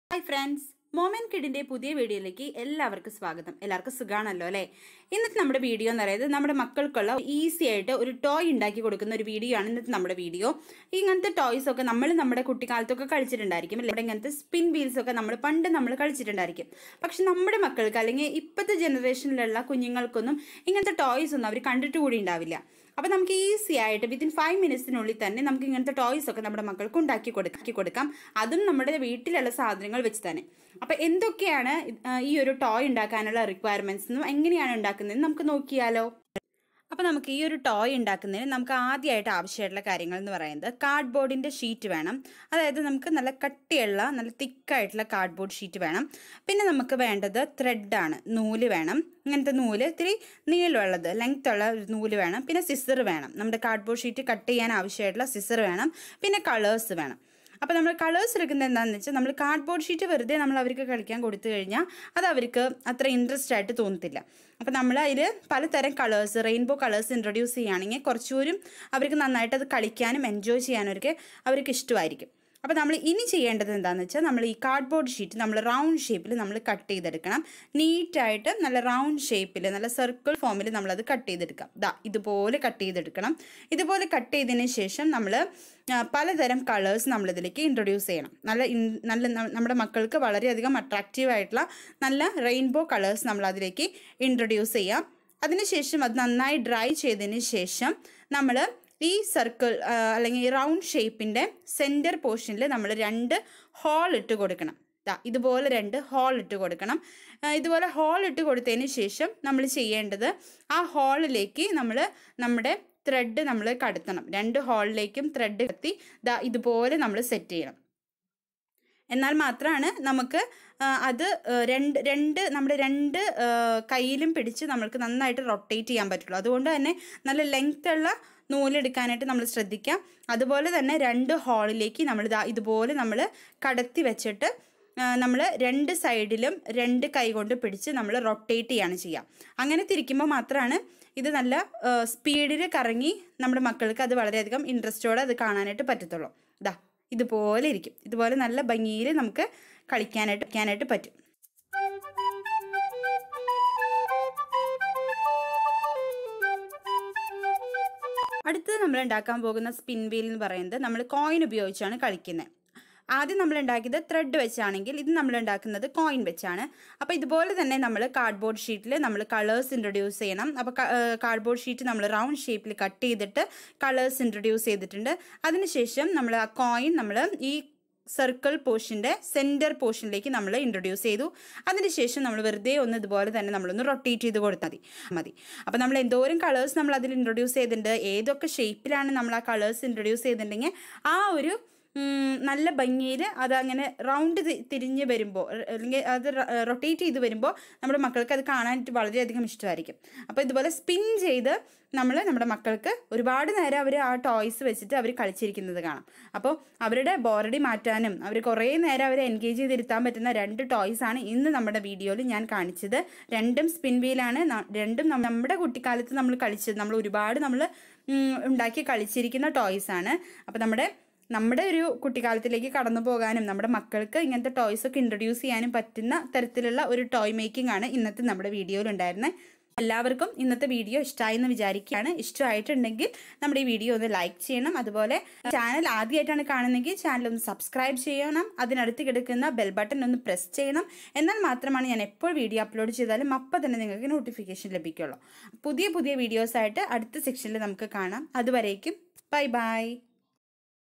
hi friends Moman കിഡിന്റെ പുതിയ വീഡിയോയിലേക്ക് എല്ലാവർക്കും സ്വാഗതം എല്ലാവർക്കും സുഖാണല്ലോ അല്ലേ ഇന്നത്തെ നമ്മുടെ വീഡിയോ എന്ന് പറയുന്നത് നമ്മുടെ മക്കൾക്കുള്ള ഈസി ആയിട്ട് ഒരു ടോയ് ഉണ്ടാക്കി കൊടുക്കുന്ന ഒരു വീഡിയോ ആണ് ഇന്നത്തെ നമ്മുടെ വീഡിയോ ഇങ്ങനത്തെ ടോയ്സ് ഒക്കെ നമ്മൾ നമ്മുടെ കുട്ടിക്കാലത്തൊക്കെ കളിച്ചിട്ടുണ്ടായിരിക്കും അല്ലെ ഇങ്ങനത്തെ സ്പിൻ വീൽസ് ഒക്കെ നമ്മൾ പണ്ട് നമ്മൾ കളിച്ചിട്ടുണ്ടായിരിക്കും പക്ഷെ നമ്മുടെ മക്കൾക്ക് അല്ലെങ്കിൽ ഇപ്പോഴത്തെ ജനറേഷനിലുള്ള കുഞ്ഞുങ്ങൾക്കൊന്നും ഇങ്ങനത്തെ ടോയ്സ് ഒന്നും അവർ കണ്ടിട്ട് കൂടി ഉണ്ടാവില്ല അപ്പോൾ നമുക്ക് ഈസി ആയിട്ട് വിത്തിൻ ഫൈവ് മിനിറ്റ്സിനുള്ളിൽ തന്നെ നമുക്ക് ഇങ്ങനത്തെ ടോയ്സ് ഒക്കെ നമ്മുടെ മക്കൾക്ക് ഉണ്ടാക്കി കൊടുക്കി കൊടുക്കാം അതും നമ്മുടെ വീട്ടിലുള്ള സാധനങ്ങൾ വെച്ച് തന്നെ അപ്പോൾ എന്തൊക്കെയാണ് ഇത്- ആ, ഈ ഒരു ടോയ് ഉണ്ടാക്കാനുള്ള റിക്വയർമെന്റ്സ് എങ്ങനെയാണ് ഉണ്ടാക്കുന്നതെന്ന് നമുക്ക് നോക്കിയാലോ അപ്പോൾ നമുക്ക് ഈ ഒരു ടോയ് ഉണ്ടാക്കുന്നതിന് നമുക്ക് ആദ്യമായിട്ട് ആവശ്യമായിട്ടുള്ള കാര്യങ്ങൾ എന്ന് പറയുന്നത് കാർഡ്ബോർഡിൻ്റെ ഷീറ്റ് വേണം അതായത് നമുക്ക് നല്ല കട്ടിയുള്ള നല്ല തിക്കായിട്ടുള്ള കാർഡ്ബോർഡ് ഷീറ്റ് വേണം പിന്നെ നമുക്ക് വേണ്ടത് ത്രെഡാണ് നൂല് വേണം ഇങ്ങനത്തെ നൂല് ഇത്തിരി നീളമുള്ളത് ലെങ്ത് ഉള്ള ഒരു നൂല് വേണം പിന്നെ സിസർ വേണം നമ്മുടെ കാർഡ്ബോർഡ് ഷീറ്റ് കട്ട് ചെയ്യാൻ ആവശ്യമായിട്ടുള്ള സിസർ വേണം പിന്നെ കളേഴ്സ് വേണം അപ്പോൾ നമ്മൾ കളേഴ്സ് എടുക്കുന്നത് എന്താണെന്ന് വെച്ചാൽ നമ്മൾ കാർഡ്ബോർഡ് ഷീറ്റ് വെറുതെ നമ്മൾ അവർക്ക് കളിക്കാൻ കൊടുത്തു കഴിഞ്ഞാൽ അത് അവർക്ക് അത്ര ഇൻട്രസ്റ്റ് ആയിട്ട് തോന്നത്തില്ല അപ്പോൾ നമ്മൾ അതിൽ പലതരം കളേഴ്സ് റെയിൻബോ കളേഴ്സ് ഇൻട്രൊഡ്യൂസ് ചെയ്യുകയാണെങ്കിൽ കുറച്ചുകൂടി അവർക്ക് നന്നായിട്ട് അത് കളിക്കാനും എൻജോയ് ചെയ്യാനും അവർക്ക് അവർക്ക് ഇഷ്ടമായിരിക്കും അപ്പോൾ നമ്മൾ ഇനി ചെയ്യേണ്ടത് എന്താണെന്ന് വെച്ചാൽ നമ്മൾ ഈ കാർഡ്ബോർഡ് ഷീറ്റ് നമ്മൾ റൗണ്ട് ഷേപ്പിൽ നമ്മൾ കട്ട് ചെയ്തെടുക്കണം നീറ്റായിട്ട് നല്ല റൗണ്ട് ഷേപ്പിൽ നല്ല സർക്കിൾ ഫോമിൽ നമ്മളത് കട്ട് ചെയ്തെടുക്കാം ദാ ഇതുപോലെ കട്ട് ചെയ്തെടുക്കണം ഇതുപോലെ കട്ട് ചെയ്തതിന് ശേഷം നമ്മൾ പലതരം കളേഴ്സ് നമ്മളിതിലേക്ക് ഇൻട്രൊഡ്യൂസ് ചെയ്യണം നല്ല ഇൻ- നല്ല ന- നമ്മുടെ മക്കൾക്ക് വളരെയധികം അട്രാക്റ്റീവ് ആയിട്ടുള്ള നല്ല റെയിൻബോ കളേഴ്സ് നമ്മൾ അതിലേക്ക് ഇൻട്രൊഡ്യൂസ് ചെയ്യാം അതിനുശേഷം അത് നന്നായി ഡ്രൈ ചെയ്തതിന് ശേഷം നമ്മൾ ഈ സർക്കിൾ അല്ലെങ്കിൽ ഈ റൗണ്ട് ഷേപ്പിൻ്റെ സെൻറ്റർ പോർഷനിൽ നമ്മൾ രണ്ട് ഹോൾ ഇട്ട് കൊടുക്കണം ദാ ഇതുപോലെ രണ്ട് ഹോൾ ഇട്ട് കൊടുക്കണം ആ, ഇതുപോലെ ഹോൾ ഇട്ട് കൊടുത്തതിന് ശേഷം നമ്മൾ ചെയ്യേണ്ടത് ആ ഹോളിലേക്ക് നമ്മൾ നമ്മുടെ ത്രെഡ് നമ്മൾ കടത്തണം രണ്ട് ഹോളിലേക്കും ത്രെഡ് കത്തി ദാ ഇതുപോലെ നമ്മൾ സെറ്റ് ചെയ്യണം എന്നാൽ മാത്രമാണ് നമുക്ക് ആ, അത് ആ, രണ്ട് രണ്ട് നമ്മുടെ രണ്ട് ആ, കയ്യിലും പിടിച്ച് നമ്മൾക്ക് നന്നായിട്ട് റൊട്ടേറ്റ് ചെയ്യാൻ പറ്റുള്ളൂ അതുകൊണ്ട് തന്നെ നല്ല ലെങ്ത് ഉള്ള നൂലെടുക്കാനായിട്ട് നമ്മൾ ശ്രദ്ധിക്കാം അതുപോലെ തന്നെ രണ്ട് ഹോളിലേക്ക് നമ്മൾ ഇതാ ഇതുപോലെ നമ്മൾ കടത്തി വെച്ചിട്ട് നമ്മൾ രണ്ട് സൈഡിലും രണ്ട് കൈ കൊണ്ട് പിടിച്ച് നമ്മൾ റൊട്ടേറ്റ് ചെയ്യാണ് ചെയ്യുക അങ്ങനെ തിരിക്കുമ്പോൾ മാത്രമാണ് ഇത് നല്ല സ്പീഡിൽ കറങ്ങി നമ്മുടെ മക്കൾക്ക് അത് വളരെയധികം ഇൻട്രസ്റ്റോടെ അത് കാണാനായിട്ട് പറ്റത്തുള്ളൂ ഇതാ ഇതുപോലെ ഇരിക്കും ഇതുപോലെ നല്ല ഭംഗിയിൽ നമുക്ക് കളിക്കാനായിട്ട് കളിക്കാനായിട്ട് പറ്റും അടുത്തത് നമ്മൾ ഉണ്ടാക്കാൻ പോകുന്ന സ്പിൻ വീൽ എന്ന് പറയുന്നത് നമ്മൾ കോയിൻ ഉപയോഗിച്ചാണ് കളിക്കുന്നത് ആദ്യം നമ്മൾ ഉണ്ടാക്കിയത് ത്രെഡ് വെച്ചാണെങ്കിൽ ഇത് നമ്മൾ ഉണ്ടാക്കുന്നത് കോയിൻ വെച്ചാണ് അപ്പോൾ ഇതുപോലെ തന്നെ നമ്മൾ കാർഡ്ബോർഡ് ഷീറ്റിൽ നമ്മൾ കളേഴ്സ് ഇൻട്രൊഡ്യൂസ് ചെയ്യണം അപ്പോൾ കാർഡ്ബോർഡ് ഷീറ്റ് നമ്മൾ റൗണ്ട് ഷേപ്പിൽ കട്ട് ചെയ്തിട്ട് കളേഴ്സ് ഇൻട്രൊഡ്യൂസ് ചെയ്തിട്ടുണ്ട് അതിനുശേഷം നമ്മൾ ആ കോയിൻ നമ്മൾ ഈ സർക്കിൾ പോർഷൻ്റെ സെൻറ്റർ പോർഷനിലേക്ക് നമ്മൾ ഇൻട്രൊഡ്യൂസ് ചെയ്തു അതിനുശേഷം നമ്മൾ വെറുതെ ഒന്ന് ഇതുപോലെ തന്നെ നമ്മളൊന്ന് റൊട്ടേറ്റ് ചെയ്ത് കൊടുത്താൽ മതി മതി അപ്പോൾ നമ്മൾ എന്തോരം കളേഴ്സ് നമ്മൾ അതിൽ ഇൻട്രൊഡ്യൂസ് ചെയ്തിട്ടുണ്ട് ഏതൊക്കെ ഷേപ്പിലാണ് നമ്മൾ ആ കളേഴ്സ് ഇൻട്രൊഡ്യൂസ് ചെയ്തിട്ടുണ്ടെങ്കിൽ ആ ഒരു ഉം, നല്ല ഭംഗിയിൽ അതങ്ങനെ റൗണ്ട് തിരിഞ്ഞ് വരുമ്പോൾ അല്ലെങ്കിൽ അത് റൊട്ടേറ്റ് ചെയ്ത് വരുമ്പോൾ നമ്മുടെ മക്കൾക്ക് അത് കാണാനായിട്ട് വളരെയധികം ഇഷ്ടമായിരിക്കും അപ്പോൾ ഇതുപോലെ സ്പിൻ ചെയ്ത് നമ്മൾ നമ്മുടെ മക്കൾക്ക് ഒരുപാട് നേരം അവർ ആ ടോയ്സ് വെച്ചിട്ട് അവർ കളിച്ചിരിക്കുന്നത് കാണാം അപ്പോൾ അവരുടെ ബോറടി മാറ്റാനും അവർ കുറേ നേരം അവരെ എൻഗേജ് ചെയ്തിരുത്താൻ പറ്റുന്ന രണ്ട് ടോയ്സ് ആണ് ഇന്ന് നമ്മുടെ വീഡിയോയിൽ ഞാൻ കാണിച്ചത് രണ്ടും സ്പിൻ വീലാണ് ന- രണ്ടും നം- നമ്മുടെ കുട്ടിക്കാലത്ത് നമ്മൾ കളിച്ചത് നമ്മൾ ഒരുപാട് നമ്മൾ ഉണ്ടാക്കി കളിച്ചിരിക്കുന്ന ടോയ്സ് ആണ് അപ്പോൾ നമ്മുടെ നമ്മുടെ ഒരു കുട്ടിക്കാലത്തിലേക്ക് കടന്നു പോകാനും നമ്മുടെ മക്കൾക്ക് ഇങ്ങനത്തെ ടോയ്സ് ഒക്കെ ഇൻട്രൊഡ്യൂസ് ചെയ്യാനും പറ്റുന്ന തരത്തിലുള്ള ഒരു ടോയ് മേക്കിംഗ് ആണ് ഇന്നത്തെ നമ്മുടെ വീഡിയോയിൽ ഉണ്ടായിരുന്നത് എല്ലാവർക്കും ഇന്നത്തെ വീഡിയോ ഇഷ്ടമായി എന്ന് വിചാരിക്കുകയാണ് ഇഷ്ടമായിട്ടുണ്ടെങ്കിൽ നമ്മുടെ ഈ വീഡിയോ ഒന്ന് ലൈക്ക് ചെയ്യണം അതുപോലെ ചാനൽ ആദ്യമായിട്ടാണ് കാണുന്നതെങ്കിൽ ചാനൽ ഒന്ന് സബ്സ്ക്രൈബ് ചെയ്യണം അതിനടുത്ത് കിടക്കുന്ന ബെൽ ബട്ടൺ ഒന്ന് പ്രസ് ചെയ്യണം എന്നാൽ മാത്രമാണ് ഞാൻ എപ്പോൾ വീഡിയോ അപ്ലോഡ് ചെയ്താലും അപ്പം തന്നെ നിങ്ങൾക്ക് നോട്ടിഫിക്കേഷൻ ലഭിക്കുള്ളൂ പുതിയ പുതിയ വീഡിയോസ് ആയിട്ട് അടുത്ത സെക്ഷനിൽ നമുക്ക് കാണാം അതുവരേക്കും ബൈ ബൈ